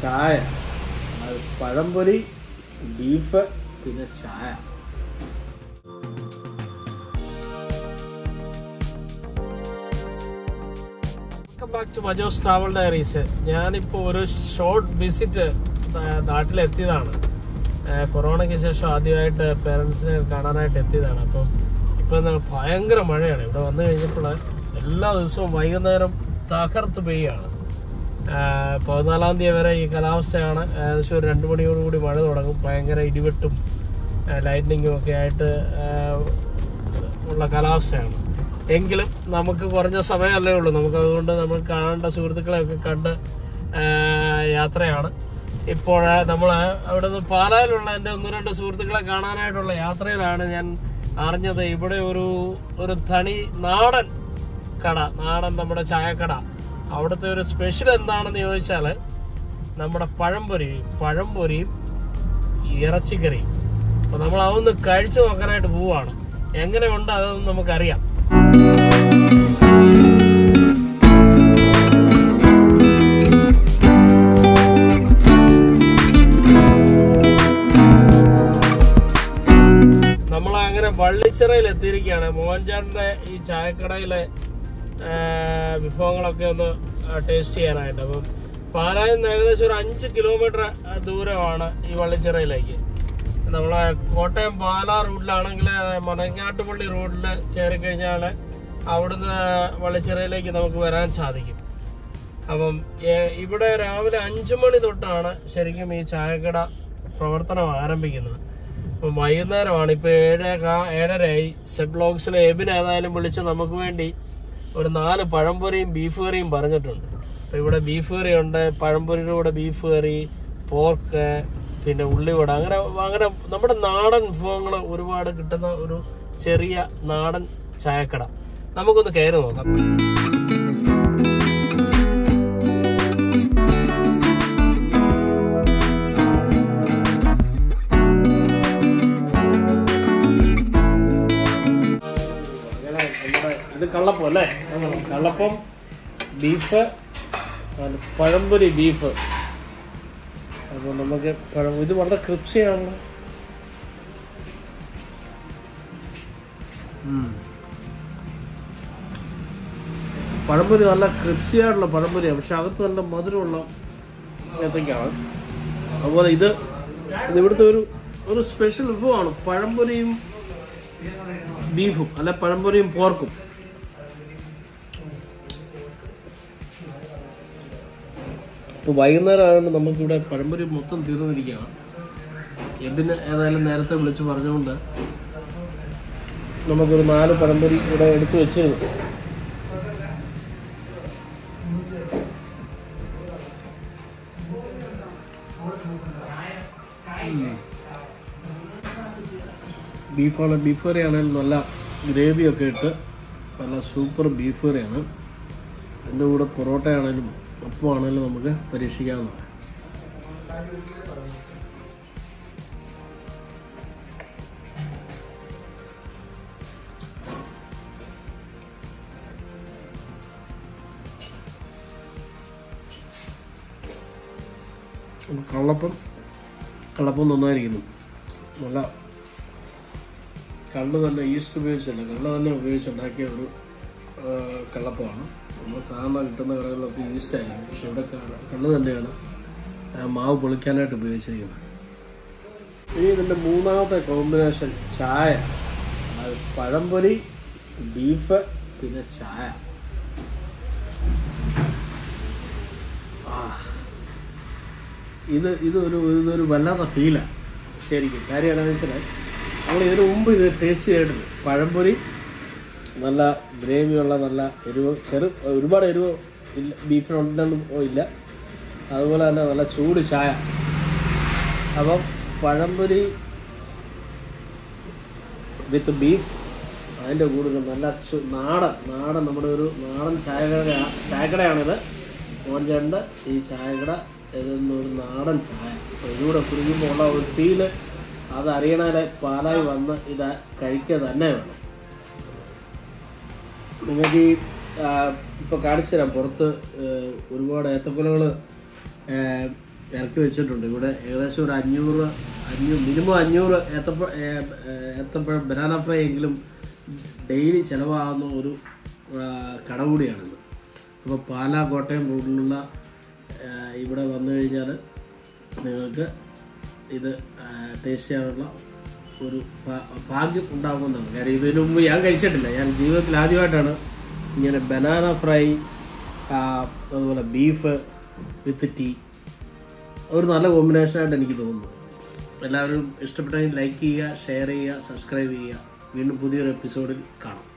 ചായ അത് പഴംപൊരി ബീഫ് പിന്നെ ചായ welcome back to Majo's travel diaries ഞാനിപ്പോൾ ഒരു ഷോർട്ട് വിസിറ്റ് നാട്ടിലെത്തിയതാണ് ആ, കൊറോണയ്ക്ക് ശേഷം ആദ്യമായിട്ട് പേരൻസിനെ കാണാനായിട്ട് എത്തിയതാണ് അപ്പം ഇപ്പം എന്താ ഭയങ്കര മഴയാണ് ഇവിടെ വന്നു കഴിഞ്ഞപ്പോൾ എല്ലാ ദിവസവും വൈകുന്നേരം തകർത്ത് പെയ്യാണ് ആ, പതിനാലാം തീയതി വരെ ഈ കാലാവസ്ഥയാണ് ഏകദേശം ഒരു രണ്ട് മണിയോടുകൂടി മഴ തുടങ്ങും ഭയങ്കര ഇടിവെട്ടും ലൈറ്റ്നിങ്ങും ഒക്കെ ആയിട്ട് ആ, ഉള്ള കാലാവസ്ഥയാണ് എങ്കിലും നമുക്ക് കുറഞ്ഞ സമയമല്ലേ ഉള്ളൂ നമുക്ക് അതുകൊണ്ട് നമ്മൾ കാണേണ്ട സുഹൃത്തുക്കളെയൊക്കെ കണ്ട് ആ, യാത്രയാണ് ഇപ്പോൾ നമ്മൾ അവിടെ നിന്ന് പാലായിലുള്ള എൻ്റെ ഒന്ന് രണ്ട് സുഹൃത്തുക്കളെ കാണാനായിട്ടുള്ള യാത്രയിലാണ് ഞാൻ അറിഞ്ഞത് ഇവിടെ ഒരു ഒരു തനി നാടൻ കട നാടൻ നമ്മുടെ ചായക്കട അവിടുത്തെ ഒരു സ്പെഷ്യൽ എന്താണെന്ന് ചോദിച്ചാൽ നമ്മുടെ പഴംപൊരി പഴംപൊരിയും ഇറച്ചിക്കറിയും അപ്പോൾ നമ്മൾ അതൊന്ന് കഴിച്ചു നോക്കാനായിട്ട് പോവുകയാണ് എങ്ങനെയുണ്ട് അതൊന്നും നമുക്കറിയാം നമ്മൾ അങ്ങനെ വള്ളിച്ചിറയിൽ എത്തിയിരിക്കുകയാണ് മോഹൻചാണ്ടിന്റെ ഈ ചായക്കടയിലെ ആ, വിഭവങ്ങളൊക്കെ ഒന്ന് ടേസ്റ്റ് ചെയ്യാനായിട്ട് അപ്പം പാലായിൽ നിന്ന് ഏകദേശം ഒരു അഞ്ച് കിലോമീറ്റർ ദൂരമാണ് ഈ വള്ളിച്ചിറയിലേക്ക് നമ്മളെ കോട്ടയം പാലാ റൂട്ടിലാണെങ്കിൽ മനങ്ങാട്ടുപള്ളി റോഡിൽ കയറി കഴിഞ്ഞാൽ അവിടുന്ന് വള്ളിച്ചിറയിലേക്ക് നമുക്ക് വരാൻ സാധിക്കും അപ്പം ഏ- ഇവിടെ രാവിലെ അഞ്ചു മണി തൊട്ടാണ് ശരിക്കും ഈ ചായക്കട പ്രവർത്തനം ആരംഭിക്കുന്നത് അപ്പം വൈകുന്നേരമാണ് ഇപ്പൊ ഏഴ് കാ- ഏഴരയായി സെറ്റ് ബ്ലോഗ്സിലെ എബിൻ ഏതായാലും വിളിച്ച് നമുക്ക് വേണ്ടി ഒരു നാല് പഴംപൊരിയും ബീഫ് കറിയും പറഞ്ഞിട്ടുണ്ട് അപ്പൊ ഇവിടെ ബീഫ് കറി ഉണ്ട് പഴംപൊരിയുടെ കൂടെ ബീഫ് കറി പോർക്ക് പിന്നെ ഉള്ളിവട അങ്ങനെ അങ്ങനെ നമ്മുടെ നാടൻ വിഭവങ്ങൾ ഒരുപാട് കിട്ടുന്ന ഒരു ചെറിയ നാടൻ ചായക്കട നമുക്കൊന്ന് കയറി നോക്കാം അങ്ങനെ നമ്മുടെ ഇത് കള്ളപ്പം അല്ലേ അങ്ങനെ കള്ളപ്പം ബീഫ് അത് പഴംപൊരി ബീഫ് അപ്പോൾ നമുക്ക് പഴം ഇത് വളരെ ക്രിപ്സിയാണല്ലോ ഉം. പഴംപൊരി നല്ല ക്രിപ്സിയായിട്ടുള്ള പഴംപൊരിയാണ് പക്ഷെ അകത്ത് നല്ല മധുരമുള്ള ഏത്തയ്ക്കാണ് അതുപോലെ ഇത് ഇത് ഇവിടുത്തെ ഒരു ഒരു സ്പെഷ്യൽ വിഭവമാണ് പഴംപൊരിയും ബീഫും അല്ല പഴംപൊരിയും പോർക്കും ഇപ്പോൾ വൈകുന്നേരം ആയതുകൊണ്ട് നമുക്കിവിടെ പഴംപൊരി മൊത്തം തീർന്നിരിക്കുകയാണ് എബിന് ഏതായാലും നേരത്തെ വിളിച്ച് പറഞ്ഞുകൊണ്ട് നമുക്കൊരു നാല് പഴംപൊരി ഇവിടെ എടുത്തു വെച്ചിരുന്നു ബീഫാണ് ബീഫ് കറി ആണെങ്കിലും നല്ല ഗ്രേവിയൊക്കെ ഇട്ട് നല്ല സൂപ്പർ ബീഫ് കറിയാണ് അതിൻ്റെ കൂടെ പൊറോട്ട ആണെങ്കിലും അപ്പം ആണെങ്കിലും നമുക്ക് പരീക്ഷിക്കാവുന്നതാണ് കള്ളപ്പം കള്ളപ്പം നന്നായിരിക്കുന്നു നല്ല കള്ള് തന്നെ ഈസ്റ്റ് ഉപയോഗിച്ചല്ല കള്ള് തന്നെ ഉപയോഗിച്ചുണ്ടാക്കിയ ഒരു ആ, കള്ളപ്പമാണ് നമ്മൾ സാധാരണ കിട്ടുന്ന കടകളിലൊക്കെ ഈസ്റ്റ് ആയിരിക്കും പക്ഷെ ഇവിടെ ക- കള്ള് തന്നെയാണ് ആ മാവ് പൊളിക്കാനായിട്ട് ഉപയോഗിച്ചിരിക്കുന്നത് ഇനി ഇതിൻ്റെ മൂന്നാമത്തെ കോമ്പിനേഷൻ ചായ അത് പഴംപൊരി ബീഫ് പിന്നെ ചായ ആ ഇത് ഇതൊരു ഇതൊരു വല്ലാത്ത ഫീലാണ് ശരിക്കും കാര്യം എന്താണെന്ന് വെച്ചാൽ നമ്മൾ ഇതിനു മുമ്പ് ഇത് ടേസ്റ്റ് ചെയ്തിട്ടുണ്ട് പഴംപൊരി നല്ല ഗ്രേവിയുള്ള നല്ല എരിവ് ചെറു ഒരുപാട് എരിവ് ഇല്ല ബീഫിനുണ്ടെന്നും ഇല്ല അതുപോലെ തന്നെ നല്ല ചൂട് ചായ അപ്പം പഴംപൊരി വിത്ത് ബീഫ് അതിൻ്റെ കൂടുതൽ നല്ല ചു- നാടൻ നാടൻ നമ്മുടെ ഒരു നാടൻ ചായക്കട ചായക്കടയാണിത് മോൻചേട്ടൻ്റെ ഈ ചായക്കട ഇതൊന്നൊരു നാടൻ ചായ അപ്പോൾ ഇതിലൂടെ കുടിക്കുമ്പോൾ ഉള്ള ഒരു ഫീല് അത് അറിയണേലെ പാലായി വന്ന് ഇത് കഴിക്കുക തന്നെ വേണം നിങ്ങൾക്ക് ഈ ഇപ്പോൾ കാണിച്ചു തരാം പുറത്ത് ആ, ഒരുപാട് ഏത്തക്കൊലകൾ ഇറക്കി വെച്ചിട്ടുണ്ട് ഇവിടെ ഏകദേശം ഒരു അഞ്ഞൂറ് അഞ്ഞൂറ് മിനിമം അഞ്ഞൂറ് ഏത്തപ്പ ഏ- ഏ- ഏത്തപ്പഴം ബനാന ഫ്രൈ എങ്കിലും ഡെയിലി ചിലവാകുന്ന ഒരു ആ, കട കൂടിയാണിത് അപ്പോൾ പാലാ കോട്ടയം റൂട്ടിലുള്ള ആ, ഇവിടെ വന്നു കഴിഞ്ഞാൽ നിങ്ങൾക്ക് ഇത് ടേസ്റ്റ് ചെയ്യാനുള്ള ഒരു ഭാ- ഭാഗ്യം ഉണ്ടാകുമെന്നാണ് കാര്യം ഇതിനു മുമ്പ് ഞാൻ കഴിച്ചിട്ടില്ല ഞാൻ ജീവിതത്തിൽ ആദ്യമായിട്ടാണ് ഇങ്ങനെ ബനാന ഫ്രൈ ആ, അതുപോലെ ബീഫ് വിത്ത് ടീ ഒരു നല്ല കോമ്പിനേഷനായിട്ട് എനിക്ക് തോന്നുന്നു എല്ലാവരും ഇഷ്ടപ്പെട്ടെങ്കിൽ ലൈക്ക് ചെയ്യുക ഷെയർ ചെയ്യുക സബ്സ്ക്രൈബ് ചെയ്യുക വീണ്ടും പുതിയൊരു എപ്പിസോഡിൽ കാണാം